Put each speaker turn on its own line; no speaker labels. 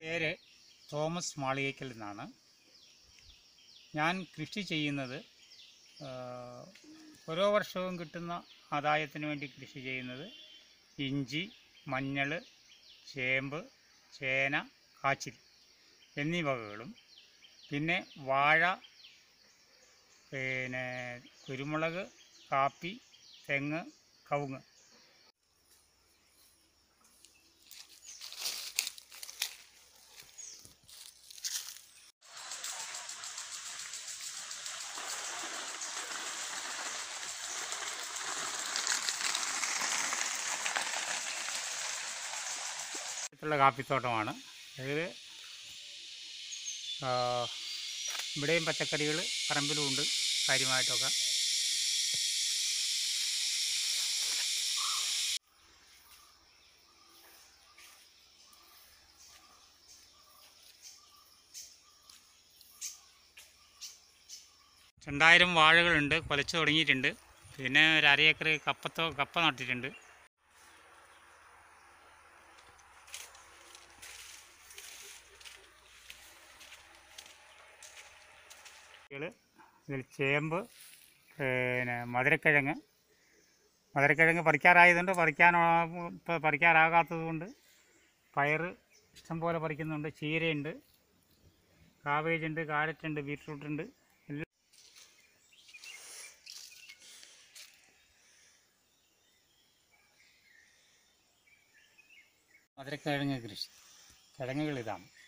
പേര് തോമസ് മാളികയ്ക്കൽ എന്നാണ് ഞാൻ കൃഷി ചെയ്യുന്നത് ആ, ഓരോ വർഷവും കിട്ടുന്ന ആദായത്തിന് വേണ്ടി കൃഷി ചെയ്യുന്നത് ഇഞ്ചി മഞ്ഞൾ ചേമ്പ് ചേന കാച്ചിൽ എന്നീ വകകളും പിന്നെ വാഴ പിന്നെ കുരുമുളക് കാപ്പി തെങ്ങ് കവുങ്ങ് ുള്ള കാപ്പിത്തോട്ടമാണ് അതിൽ ഇവിടെയും പച്ചക്കറികൾ പറമ്പിലും ഉണ്ട് കാര്യമായിട്ടൊക്കെ രണ്ടായിരം വാഴകളുണ്ട് കൊലച്ചു തുടങ്ങിയിട്ടുണ്ട് പിന്നെ ഒരു അര ഏക്കർ കപ്പത്തോ കപ്പ നട്ടിട്ടുണ്ട് ചെടികൾ ഇതിൽ ചേമ്പ് പിന്നെ മധുരക്കിഴങ്ങ് മധുരക്കിഴങ്ങ് പറിക്കാറായതുകൊണ്ട് പറിക്കാൻ ഇപ്പോൾ പറിക്കാറാകാത്തത് കൊണ്ട് പയർ ഇഷ്ടംപോലെ പറിക്കുന്നുണ്ട് ചീരയുണ്ട് കാവേജ് ഉണ്ട് കാരറ്റ് ഉണ്ട് ബീറ്റ്റൂട്ട് ഉണ്ട് എല്ലാം മധുരക്കിഴങ്ങ് കൃഷി കിഴങ്ങുകൾ ഇതാണ്